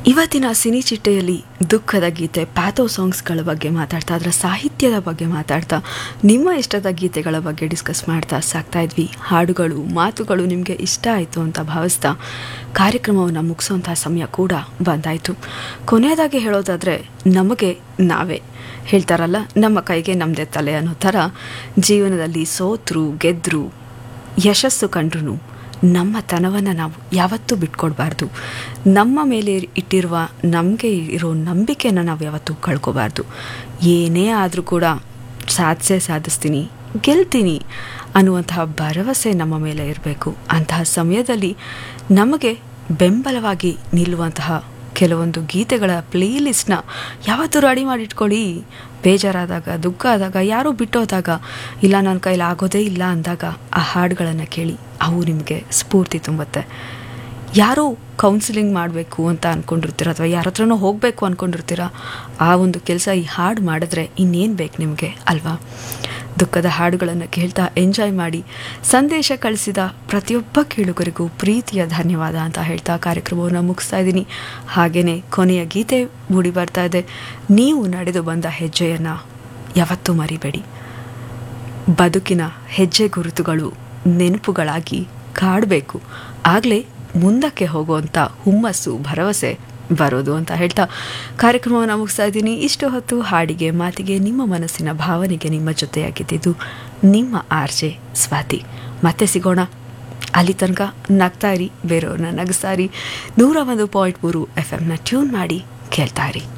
ಇವತ್ತಿನ ಸಿನಿ ಚಿಟ್ಟೆಯಲ್ಲಿ ದುಃಖದ ಗೀತೆ ಪ್ಯಾಥೋ ಸಾಂಗ್ಸ್ಗಳ ಬಗ್ಗೆ ಮಾತಾಡ್ತಾ ಅದರ ಸಾಹಿತ್ಯದ ಬಗ್ಗೆ ಮಾತಾಡ್ತಾ ನಿಮ್ಮ ಇಷ್ಟದ ಗೀತೆಗಳ ಬಗ್ಗೆ ಡಿಸ್ಕಸ್ ಮಾಡ್ತಾ ಸಾಕ್ತಾ ಇದ್ವಿ ಹಾಡುಗಳು ಮಾತುಗಳು ನಿಮಗೆ ಇಷ್ಟ ಆಯಿತು ಅಂತ ಭಾವಿಸ್ತಾ ಕಾರ್ಯಕ್ರಮವನ್ನು ಮುಗಿಸೋಂಥ ಸಮಯ ಕೂಡ ಬಂದಾಯಿತು ಕೊನೆಯದಾಗಿ ಹೇಳೋದಾದರೆ ನಮಗೆ ನಾವೇ ಹೇಳ್ತಾರಲ್ಲ ನಮ್ಮ ಕೈಗೆ ನಮ್ಮದೇ ತಲೆ ಅನ್ನೋ ಥರ ಜೀವನದಲ್ಲಿ ಸೋತ್ರು ಗೆದ್ರು ಯಶಸ್ಸು ಕಂಡ್ರು ನಮ್ಮ ತನವನ್ನು ನಾವು ಯಾವತ್ತೂ ಬಿಟ್ಕೊಡ್ಬಾರ್ದು ನಮ್ಮ ಮೇಲೆ ಇಟ್ಟಿರುವ ನಮಗೆ ಇರೋ ನಂಬಿಕೆನ ನಾವು ಯಾವತ್ತೂ ಕಳ್ಕೊಬಾರ್ದು ಏನೇ ಆದರೂ ಕೂಡ ಸಾಧಿಸೇ ಸಾಧಿಸ್ತೀನಿ ಗೆಲ್ತೀನಿ ಅನ್ನುವಂತಹ ಭರವಸೆ ನಮ್ಮ ಮೇಲೆ ಇರಬೇಕು ಅಂತಹ ಸಮಯದಲ್ಲಿ ನಮಗೆ ಬೆಂಬಲವಾಗಿ ನಿಲ್ಲುವಂತಹ ಕೆಲವೊಂದು ಗೀತೆಗಳ ಪ್ಲೇಲಿಸ್ಟ್ನ ಯಾವತ್ತೂ ರೆಡಿ ಮಾಡಿಟ್ಕೊಳ್ಳಿ ಬೇಜಾರಾದಾಗ ದುಃಖ ಆದಾಗ ಯಾರೋ ಬಿಟ್ಟೋದಾಗ ಇಲ್ಲ ನನ್ನ ಕೈಲಿ ಆಗೋದೇ ಇಲ್ಲ ಅಂದಾಗ ಆ ಹಾಡುಗಳನ್ನು ಕೇಳಿ ಅವು ನಿಮಗೆ ಸ್ಫೂರ್ತಿ ತುಂಬುತ್ತೆ ಯಾರೋ ಕೌನ್ಸಿಲಿಂಗ್ ಮಾಡಬೇಕು ಅಂತ ಅಂದ್ಕೊಂಡಿರ್ತೀರ ಅಥವಾ ಯಾರ ಹತ್ರನೋ ಹೋಗಬೇಕು ಅಂದ್ಕೊಂಡಿರ್ತೀರ ಆ ಒಂದು ಕೆಲಸ ಈ ಹಾಡು ಮಾಡಿದ್ರೆ ಇನ್ನೇನು ಬೇಕು ನಿಮಗೆ ಅಲ್ವಾ ದುಃಖದ ಹಾಡುಗಳನ್ನು ಕೇಳ್ತಾ ಎಂಜಾಯ್ ಮಾಡಿ ಸಂದೇಶ ಕಳಿಸಿದ ಪ್ರತಿಯೊಬ್ಬ ಕೇಳುಗರಿಗೂ ಪ್ರೀತಿಯ ಧನ್ಯವಾದ ಅಂತ ಹೇಳ್ತಾ ಕಾರ್ಯಕ್ರಮವನ್ನು ಮುಗಿಸ್ತಾ ಇದ್ದೀನಿ ಹಾಗೆಯೇ ಕೊನೆಯ ಗೀತೆ ಮೂಡಿ ಬರ್ತಾ ಇದೆ ನೀವು ನಡೆದು ಬಂದ ಹೆಜ್ಜೆಯನ್ನು ಯಾವತ್ತೂ ಮರಿಬೇಡಿ ಬದುಕಿನ ಹೆಜ್ಜೆ ಗುರುತುಗಳು ನೆನಪುಗಳಾಗಿ ಕಾಡಬೇಕು ಆಗಲೇ ಮುಂದಕ್ಕೆ ಹೋಗುವಂಥ ಹುಮ್ಮಸ್ಸು ಭರವಸೆ ಬರೋದು ಅಂತ ಹೇಳ್ತಾ ಕಾರ್ಯಕ್ರಮವನ್ನು ಮುಗಿಸ್ತಾ ಇದ್ದೀನಿ ಇಷ್ಟು ಹೊತ್ತು ಹಾಡಿಗೆ ಮಾತಿಗೆ ನಿಮ್ಮ ಮನಸ್ಸಿನ ಭಾವನೆಗೆ ನಿಮ್ಮ ಜೊತೆಯಾಗಿದ್ದಿದ್ದು ನಿಮ್ಮ ಆರ್ಜೆ ಸ್ವಾತಿ ಮತ್ತೆ ಸಿಗೋಣ ಅಲ್ಲಿ ತನಕ ನಗ್ತಾ ಇರಿ ಬೇರೆಯವ್ರನ್ನ ನಗಿಸ್ತಾ ಇರಿ ನೂರ ಒಂದು ಪಾಯಿಂಟ್ ಮೂರು ಎಫ್ ಎಮ್ನ ಟ್ಯೂನ್ ಮಾಡಿ ಕೇಳ್ತಾ ಇರಿ